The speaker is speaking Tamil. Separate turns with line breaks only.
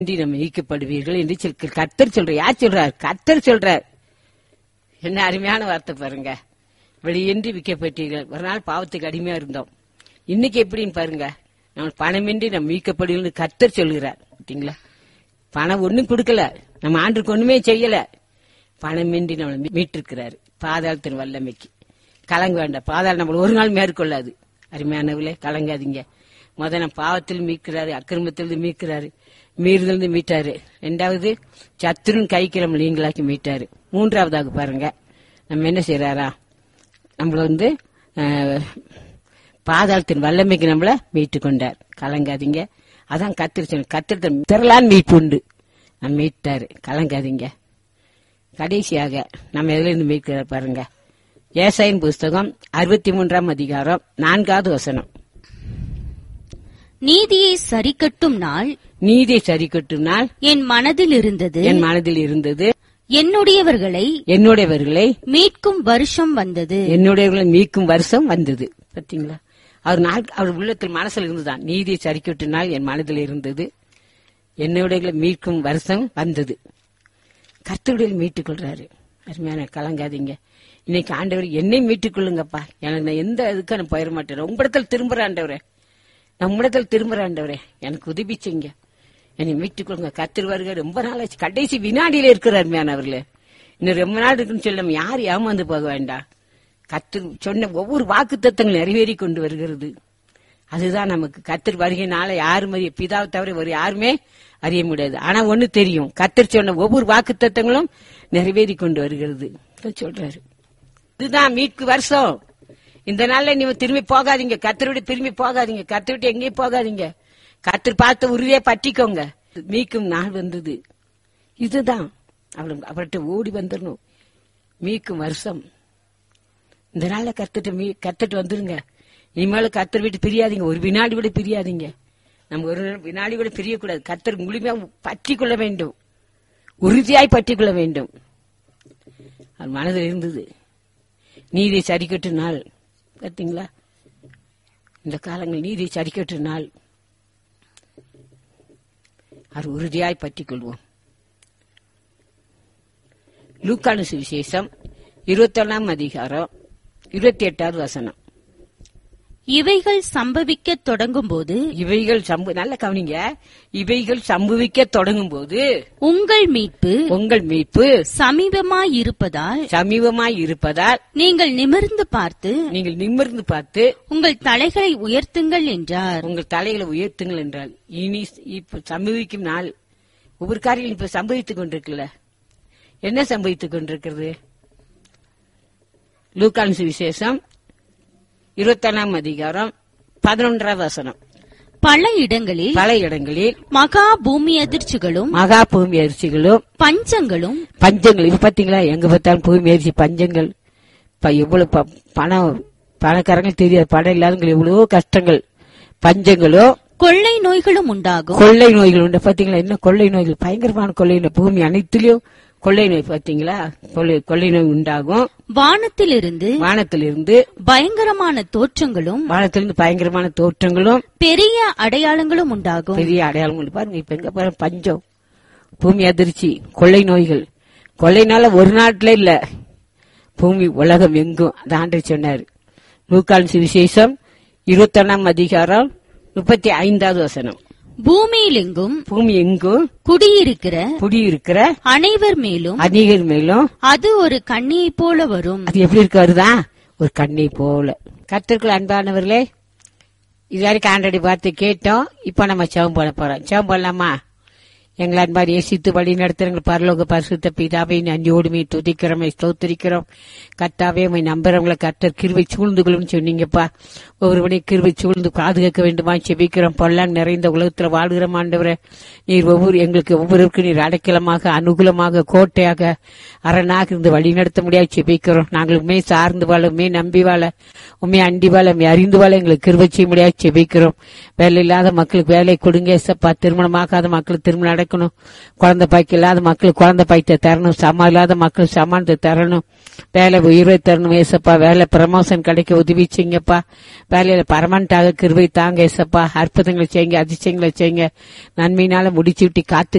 இன்றி நம்ம ஈக்கப்படுவீர்கள் என்று சொல் கத்தர் சொல்ற யார் சொல்றார் கத்தர் சொல்றார் என்ன அருமையான வார்த்தை பாருங்க வெளியின்றி விற்கப்பட்டீர்கள் ஒரு நாள் பாவத்துக்கு அடிமையா இருந்தோம் இன்னைக்கு எப்படின்னு பாருங்க நம்ம பணமின்றி நம்ம மீட்கப்படுவீர்கள் கத்தர் சொல்கிறார் பார்த்தீங்களா பணம் ஒண்ணும் கொடுக்கல நம்ம ஆண்டுக்கு ஒண்ணுமே செய்யல பணமின்றி நம்மளை மீட்டிருக்கிறாரு பாதாளத்தின் வல்லமைக்கு கலங்க வேண்டாம் பாதாளம் நம்மள ஒரு நாள் மேற்கொள்ளாது அருமையானவர்களே கலங்காதீங்க முத நம்ம பாவத்தில் மீட்கிறாரு அக்கிரமத்திலிருந்து மீட்கிறாரு மீறுதலிருந்து மீட்டாரு ரெண்டாவது சத்துருன் கைக்கு நம்ம நீங்களாக்கி மீட்டாரு மூன்றாவதாக பாருங்க நம்ம என்ன செய்யறாரா நம்மள வந்து அஹ், பாதாளத்தின் வல்லமைக்கு நம்மள மீட்டு கொண்டார் கலங்காதீங்க அதான் கத்திரிச்சு கத்திரத்தை திரளான் மீட்பு உண்டு நம்ம மீட்டாரு கலங்காதீங்க கடைசியாக நம்ம எதுல இருந்து மீட்கிறார் பாருங்க ஏசாயின் புஸ்தகம் அறுபத்தி மூன்றாம் அதிகாரம் நான்காவது வசனம்
நீதியை சரிக்கட்டும் நாள்
நீதி சரி கட்டுனால்
என் மனதில் இருந்தது
என் மனதில் இருந்தது
என்னுடையவர்களை
என்னுடையவர்களை
மீட்கும் வருஷம் வந்தது
என்னுடையவர்களை மீட்கும் வருஷம் வந்தது பாத்தீங்களா அவர் நாள் அவர் உள்ளத்தில் மனசுல இருந்துதான் நீதி சரி கட்டினால் என் மனதில் இருந்தது என்னுடையவர்களை மீட்கும் வருஷம் வந்தது கர்த்தருடைய மீட்டுக் கொள்றாரு அருமையான கலங்காதீங்க இன்னைக்கு ஆண்டவர் என்னை மீட்டுக் கொள்ளுங்கப்பா எனக்கு நான் எந்த இதுக்கும் நான் போயிட மாட்டேன் உங்களிடத்தில் திரும்புற ஆண்டவரே நம்மிடத்தில் திரும்புற ஆண்டவரே எனக்கு உதவி செய்யுங்க என்னை மீட்டுக் கொள்ளுங்க கர்த்தர் வருக ரொம்ப நாளாச்சு கடைசி வினாடியில இருக்கிறார் அருமையானவர்களே இன்னும் ரொம்ப நாள் இருக்குன்னு சொல்லி நம்ம யார் ஏமாந்து போக வேண்டாம் கர்த்தர் சொன்ன ஒவ்வொரு வாக்கு தத்தங்கள் நிறைவேறி கொண்டு வருகிறது அதுதான் நமக்கு கத்தர் வருகையினால யாரும் அறிய பிதாவை தவிர ஒரு யாருமே அறிய முடியாது ஆனா ஒண்ணு தெரியும் கத்தர் சொன்ன ஒவ்வொரு வாக்கு தத்தங்களும் நிறைவேறி கொண்டு வருகிறது இதான் சொல்றாரு இதுதான் மீட்பு வருஷம் இந்த நாள்ல நீங்க திரும்பி போகாதீங்க கத்தருடைய திரும்பி போகாதீங்க கத்தருடைய எங்கேயும் போகாதீங்க கத்தர் பார்த்த உறுதியா பற்றிக்கோங்க மீட்கும் நாள் வந்தது இதுதான் அவளும் அவர்கிட்ட ஓடி வந்துடணும் மீட்கும் வருஷம் இந்த நாள்ல கத்துட்டு மீ கத்துட்டு வந்துருங்க இனிமேல கத்தர் விட்டு பிரியாதீங்க ஒரு வினாடி கூட பிரியாதீங்க நம்ம ஒரு வினாடி கூட பிரியக்கூடாது கத்தர் முழுமையா பற்றி கொள்ள வேண்டும் உறுதியாய் பற்றி கொள்ள வேண்டும் அது மனதில் இருந்தது நீதி சரிக்கட்டு நாள் பார்த்தீங்களா இந்த காலங்கள் நீதி சரிக்கட்டு நாள் அது உறுதியாய் பற்றிக் கொள்வோம் லூக்கானு சுவிசேஷம் இருபத்தொன்னாம் அதிகாரம் இருபத்தி எட்டாவது வசனம்
இவைகள் சம்பவிக்கத் தொடங்கும்போது
இவைகள் சம்பு நல்ல கவனிங்க இவைகள் சம்பவிக்க தொடங்கும் போது
உங்கள் மீட்பு
உங்கள் மீட்பு
சமீபமாயிருப்பதால்
சமீபமாய் இருப்பதால்
நீங்கள் நிமிர்ந்து பார்த்து
நீங்கள் நிமிர்ந்து பார்த்து
உங்கள் தலைகளை உயர்த்துங்கள் என்றார்
உங்கள் தலைகளை உயர்த்துங்கள் என்றால் இனி இப்ப சம்பவிக்கும் நாள் ஒவ்வொரு காரியம் இப்ப சம்பவித்துக் கொண்டிருக்குல்ல என்ன சம்பவித்துக் கொண்டிருக்கிறது லூக்கான் சுவிசேஷம் இருபத்தொன்னாம் அதிகாரம் பதினொன்றாவது வசனம்
பல இடங்களில்
பல இடங்களில்
மகா பூமி அதிர்ச்சிகளும்
மகா பூமி அரிசிகளும்
பஞ்சங்களும்
பஞ்சங்கள் இது பாத்தீங்களா எங்க பார்த்தாலும் பூமி அரிசி பஞ்சங்கள் இப்ப எவ்வளவு ப- பணம் பணக்காரங்க தெரியாது பணம் இல்லாதவங்க எவ்வளவோ கஷ்டங்கள் பஞ்சங்களோ
கொள்ளை நோய்களும் உண்டாகும்
கொள்ளை நோய்கள் உண்டு பாத்தீங்களா என்ன கொள்ளை நோய்கள் பயங்கரமான கொள்ளை நோய் பூமி அனைத்திலும் கொள்ளை நோய் பாத்தீங்களா கொள்ளை கொள்ளை நோய் உண்டாகும்
வானத்திலிருந்து
வானத்திலிருந்து
பயங்கரமான தோற்றங்களும்
வானத்திலிருந்து பயங்கரமான தோற்றங்களும்
பெரிய அடையாளங்களும் உண்டாகும்
பெரிய அடையாளம் உண்டு. பாருங்க இப்ப எங்க பாருங்க பஞ்சம் பூமி அதிர்ச்சி கொள்ளை நோய்கள் கொள்ளைனால ஒரு நாட்டுல இல்ல பூமி உலகம் எங்கும் அந்த ஆண்டு சொன்னார் நூக்கால் சுவிசேஷம் இருபத்தொன்னாம் அதிகாரம் முப்பத்தி ஐந்தாவது வசனம்
பூமியில் எங்கும்
பூமி எங்கும்
குடியிருக்கிற
குடியிருக்கிற
அனைவர் மேலும்
அதிகர் மேலும்
அது ஒரு கண்ணியைப் போல வரும்
அது எப்படி இருக்கு வருதா ஒரு கண்ணை போல கத்திற்குள் அன்பானவர்களே இது வரைக்கும் ஆண்டடி பார்த்து கேட்டோம் இப்போ நம்ம செவம் போட போறோம் செவம் போடலாமா எங்களை அன்பார் ஏசித்து வழி நடத்துறங்க பரலோக பரிசுத்த பிதாவை நன்றியோடுமே துதிக்கிறோமே ஸ்தோத்திரிக்கிறோம் கத்தாவே உமை நம்புறவங்களை கத்தர் கிருவை சூழ்ந்து கொள்ளும் சொன்னீங்கப்பா ஒவ்வொருவனை கிருவை சூழ்ந்து பாதுகாக்க வேண்டுமா செபிக்கிறோம் பொல்லாங் நிறைந்த உலகத்துல வாழ்கிற ஆண்டவரே நீர் ஒவ்வொரு எங்களுக்கு ஒவ்வொருவருக்கும் நீர் அடைக்கலமாக அனுகூலமாக கோட்டையாக அரணாக இருந்து வழி நடத்த முடியாது செபிக்கிறோம் நாங்கள் உண்மை சார்ந்து வாழ உண்மை நம்பி வாழ உண்மை அண்டி வாழ உண்மை அறிந்து வாழ எங்களுக்கு கிருபை செய்ய முடியாது செபிக்கிறோம் வேலை இல்லாத மக்களுக்கு வேலை கொடுங்க ஏசப்பா திருமணமாகாத மக்களுக்கு திருமணம் கிடைக்கணும் குழந்தை பாய்க்கு இல்லாத மக்களுக்கு குழந்தை பாய்த்தை தரணும் சமா இல்லாத மக்கள் சமானத்தை தரணும் வேலை உயிரை தரணும் ஏசப்பா வேலை ப்ரமோஷன் கிடைக்க உதவி செய்யுங்கப்பா வேலையில பரமண்டாக கிருவை தாங்க ஏசப்பா அற்புதங்களை செய்யுங்க அதிசயங்களை செய்யுங்க நன்மையினால முடிச்சு விட்டு காத்து